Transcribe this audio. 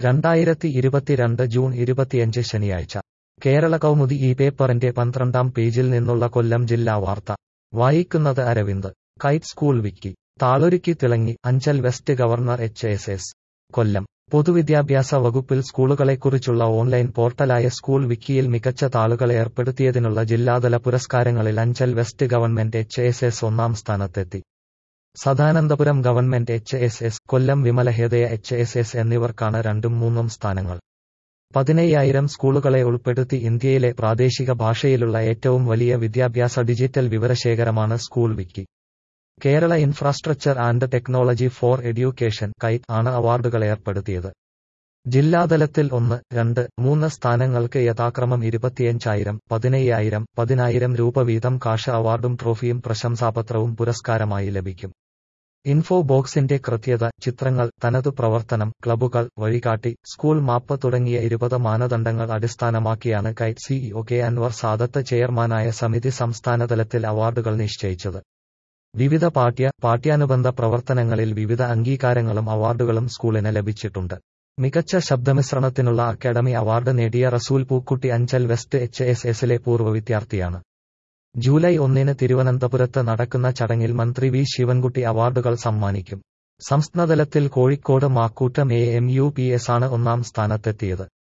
രണ്ടായിരത്തി ഇരുപത്തിരണ്ട് ജൂൺ ഇരുപത്തിയഞ്ച് ശനിയാഴ്ച കേരള കൗമുദി ഈ പേപ്പറിന്റെ പന്ത്രണ്ടാം പേജിൽ നിന്നുള്ള കൊല്ലം ജില്ലാ വാർത്ത വായിക്കുന്നത് അരവിന്ദ് കൈറ്റ് സ്കൂൾ വിക്കി താളൊരുക്കി തിളങ്ങി Anchal west government H S S Kollam പൊതുവിദ്യാഭ്യാസ വകുപ്പിൽ സ്കൂളുകളെക്കുറിച്ചുള്ള ഓൺലൈൻ പോർട്ടലായ സ്കൂൾ വിക്കിയിൽ മികച്ച താളുകൾ ഏർപ്പെടുത്തിയതിനുള്ള ജില്ലാതല പുരസ്കാരങ്ങളിൽ Anchal west government H S S ഒന്നാം സ്ഥാനത്തെത്തി Sadanandapuram government H S S Kollam Vimalahridaya H S S എന്നിവർക്കാണ് രണ്ടും മൂന്നും സ്ഥാനങ്ങൾ പതിനയ്യായിരം സ്കൂളുകളെ ഉൾപ്പെടുത്തി ഇന്ത്യയിലെ പ്രാദേശിക ഭാഷയിലുള്ള ഏറ്റവും വലിയ വിദ്യാഭ്യാസ ഡിജിറ്റൽ വിവരശേഖരമാണ് school wiki Kerala infrastructure and technology for education KITE ആണ് അവാർഡുകൾ ഏർപ്പെടുത്തിയത് ജില്ലാതലത്തിൽ ഒന്ന് രണ്ട് മൂന്ന് സ്ഥാനങ്ങൾക്ക് യഥാക്രമം ഇരുപത്തിയഞ്ചായിരം പതിനയ്യായിരം പതിനായിരം രൂപ വീതം കാഷ അവാർഡും ട്രോഫിയും പ്രശംസാപത്രവും പുരസ്കാരമായി ലഭിക്കും ഇൻഫോ ബോക്സിന്റെ കൃത്യത ചിത്രങ്ങൾ തനതു പ്രവർത്തനം ക്ലബുകൾ വഴികാട്ടി സ്കൂൾ മാപ്പ് തുടങ്ങിയ ഇരുപത് മാനദണ്ഡങ്ങൾ അടിസ്ഥാനമാക്കിയാണ് KITE CEO K Anvar Sadath ചെയർമാനായ സമിതി സംസ്ഥാനതലത്തിൽ അവാർഡുകൾ നിശ്ചയിച്ചത് വിവിധ പാഠ്യ പാഠ്യാനുബന്ധ പ്രവർത്തനങ്ങളിൽ വിവിധ അംഗീകാരങ്ങളും അവാർഡുകളും സ്കൂളിന് ലഭിച്ചിട്ടുണ്ട് മികച്ച ശബ്ദമിശ്രണത്തിനുള്ള അക്കാദമി അവാർഡ് നേടിയ Resul Pookutty Anchal west H S എസിലെ പൂർവ്വ വിദ്യാർത്ഥിയാണ് ജൂലൈ ഒന്നിന് തിരുവനന്തപുരത്ത് നടക്കുന്ന ചടങ്ങിൽ മന്ത്രി വി ശിവൻകുട്ടി അവാർഡുകൾ സമ്മാനിക്കും സംസ്ഥാനതലത്തിൽ Kozhikode Makkoottam A M U P S ആണ് ഒന്നാം സ്ഥാനത്തെത്തിയത്